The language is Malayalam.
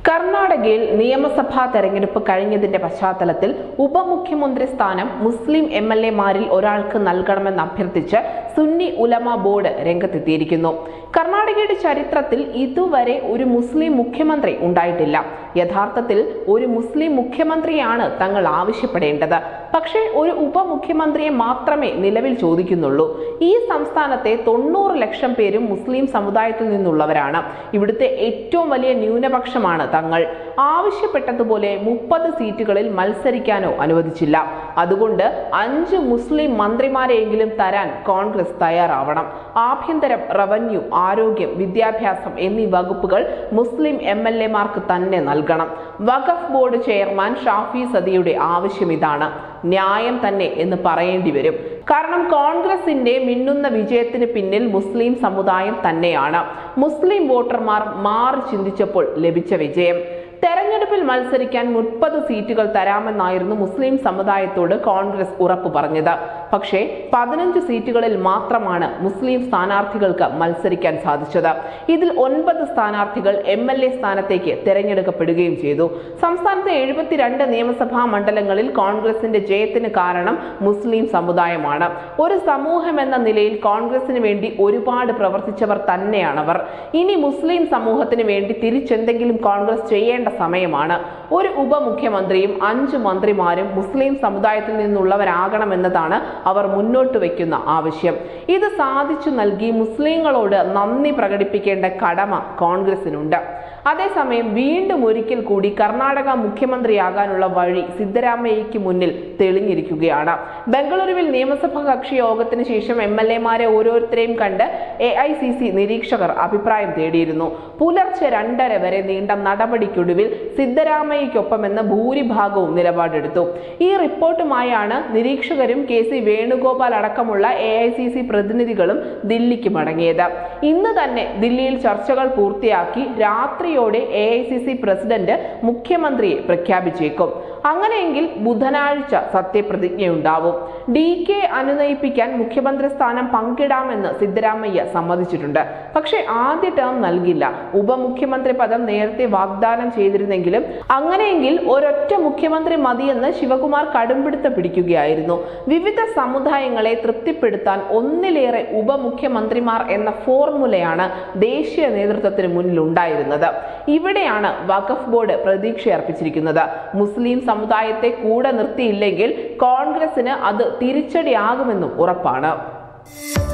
കർണാടകയിൽ നിയമസഭാ തെരഞ്ഞെടുപ്പ് കഴിഞ്ഞതിന്റെ പശ്ചാത്തലത്തിൽ ഉപമുഖ്യമന്ത്രി സ്ഥാനം മുസ്ലിം എം എൽ എമാരിൽ ഒരാൾക്ക് നൽകണമെന്ന് അഭ്യർത്ഥിച്ച് സുന്നി ഉലമ ബോർഡ് രംഗത്തെത്തിയിരിക്കുന്നു കർണാടകയുടെ ചരിത്രത്തിൽ ഇതുവരെ ഒരു മുസ്ലിം മുഖ്യമന്ത്രി ഉണ്ടായിട്ടില്ല യഥാർത്ഥത്തിൽ ഒരു മുസ്ലിം മുഖ്യമന്ത്രിയാണ് തങ്ങൾ ആവശ്യപ്പെടേണ്ടത് പക്ഷേ ഒരു ഉപമുഖ്യമന്ത്രിയെ മാത്രമേ നിലവിൽ ചോദിക്കുന്നുള്ളൂ ഈ സംസ്ഥാനത്തെ തൊണ്ണൂറ് ലക്ഷം പേരും മുസ്ലിം സമുദായത്തിൽ നിന്നുള്ളവരാണ് ഇവിടുത്തെ ഏറ്റവും വലിയ ന്യൂനപക്ഷമാണ് തങ്ങൾ ആവശ്യപ്പെട്ടതുപോലെ മുപ്പത് സീറ്റുകളിൽ മത്സരിക്കാനോ അനുവദിച്ചില്ല അതുകൊണ്ട് അഞ്ച് മുസ്ലിം മന്ത്രിമാരെയെങ്കിലും തരാൻ കോൺഗ്രസ് തയ്യാറാവണം ആഭ്യന്തരം റവന്യൂ ആരോഗ്യം വിദ്യാഭ്യാസം എന്നീ വകുപ്പുകൾ മുസ്ലിം എം എൽ എമാർക്ക് തന്നെ നൽകണം വഖഫ് ബോർഡ് ചെയർമാൻ ഷാഫി സദിയുടെ ആവശ്യം ഇതാണ് ന്യായം തന്നെ എന്ന് പറയേണ്ടി വരും കാരണം കോൺഗ്രസിന്റെ മിന്നുന്ന വിജയത്തിന് പിന്നിൽ മുസ്ലിം സമുദായം തന്നെയാണ് മുസ്ലിം വോട്ടർമാർ മാറി ചിന്തിച്ചപ്പോൾ ലഭിച്ച വിജയം തെരഞ്ഞെടുപ്പിൽ മത്സരിക്കാൻ മുപ്പത് സീറ്റുകൾ തരാമെന്നായിരുന്നു മുസ്ലിം സമുദായത്തോട് കോൺഗ്രസ് ഉറപ്പു പറഞ്ഞത് പക്ഷേ പതിനഞ്ച് സീറ്റുകളിൽ മാത്രമാണ് മുസ്ലിം സ്ഥാനാർത്ഥികൾക്ക് മത്സരിക്കാൻ സാധിച്ചത് ഇതിൽ ഒൻപത് സ്ഥാനാർത്ഥികൾ എം എൽ എ സ്ഥാനത്തേക്ക് തെരഞ്ഞെടുക്കപ്പെടുകയും ചെയ്തു സംസ്ഥാനത്തെ എഴുപത്തിരണ്ട് നിയമസഭാ മണ്ഡലങ്ങളിൽ കോൺഗ്രസിന്റെ ജയത്തിന് കാരണം മുസ്ലിം സമുദായമാണ് ഒരു സമൂഹം എന്ന നിലയിൽ കോൺഗ്രസിന് വേണ്ടി ഒരുപാട് പ്രവർത്തിച്ചവർ തന്നെയാണവർ ഇനി മുസ്ലിം സമൂഹത്തിന് വേണ്ടി തിരിച്ചെന്തെങ്കിലും കോൺഗ്രസ് ചെയ്യേണ്ട സമയമാണ് ഒരു ഉപമുഖ്യമന്ത്രിയും അഞ്ച് മന്ത്രിമാരും മുസ്ലിം സമുദായത്തിൽ നിന്നുള്ളവരാകണമെന്നതാണ് അവർ മുന്നോട്ട് വയ്ക്കുന്ന ആവശ്യം ഇത് സാധിച്ചു നൽകി മുസ്ലിങ്ങളോട് നന്ദി പ്രകടിപ്പിക്കേണ്ട കടമ കോൺഗ്രസിനുണ്ട് അതേസമയം വീണ്ടും ഒരിക്കൽ കൂടി കർണാടക മുഖ്യമന്ത്രിയാകാനുള്ള വഴി സിദ്ധരാമയ്യയ്ക്ക് മുന്നിൽ തെളിഞ്ഞിരിക്കുകയാണ് ബംഗളൂരുവിൽ നിയമസഭാ കക്ഷി യോഗത്തിന് ശേഷം എം എൽ എമാരെ ഓരോരുത്തരെയും കണ്ട് എ ഐ സി സി നിരീക്ഷകർ അഭിപ്രായം തേടിയിരുന്നു പുലർച്ചെ രണ്ടര വരെ നീണ്ട നടപടിക്കൊടുവിൽ സിദ്ധരാമയ്യയ്ക്കൊപ്പമെന്ന് ഭൂരിഭാഗവും നിലപാടെടുത്തു ഈ റിപ്പോർട്ടുമായാണ് നിരീക്ഷകരും കെ സി വേണുഗോപാൽ അടക്കമുള്ള എ ഐ സി സി പ്രതിനിധികളും ദില്ലിക്ക് മടങ്ങിയത് ഇന്ന് തന്നെ ദില്ലിയിൽ ചർച്ചകൾ പൂർത്തിയാക്കി രാത്രിയോടെ A I C C president മുഖ്യമന്ത്രിയെ പ്രഖ്യാപിച്ചേക്കും അങ്ങനെയെങ്കിൽ ബുധനാഴ്ച സത്യപ്രതിജ്ഞയുണ്ടാവും ഡി കെ അനുനയിപ്പിക്കാൻ മുഖ്യമന്ത്രി സ്ഥാനം പങ്കിടാമെന്ന് സിദ്ധരാമയ്യ സമ്മതിച്ചിട്ടുണ്ട് പക്ഷേ ആദ്യ ടേം നൽകില്ല ഉപമുഖ്യമന്ത്രി പദം നേരത്തെ വാഗ്ദാനം ചെയ്തിരുന്നെങ്കിലും അങ്ങനെയെങ്കിൽ ഒരൊറ്റ മുഖ്യമന്ത്രി മതിയെന്ന് ശിവകുമാർ കടുംപിടുത്തം പിടിക്കുകയായിരുന്നു വിവിധ സമുദായങ്ങളെ തൃപ്തിപ്പെടുത്താൻ ഒന്നിലേറെ ഉപമുഖ്യമന്ത്രിമാർ എന്ന ഫോർമുലയാണ് ദേശീയ നേതൃത്വത്തിന് മുന്നിൽ ഉണ്ടായിരുന്നത് ഇവിടെയാണ് വഖഫ് ബോർഡ് പ്രതീക്ഷയർപ്പിച്ചിരിക്കുന്നത് മുസ്ലിം സമുദായത്തെ കൂടെ നിർത്തിയില്ലെങ്കിൽ കോൺഗ്രസിന് അത് തിരിച്ചടിയാകുമെന്നും ഉറപ്പാണ്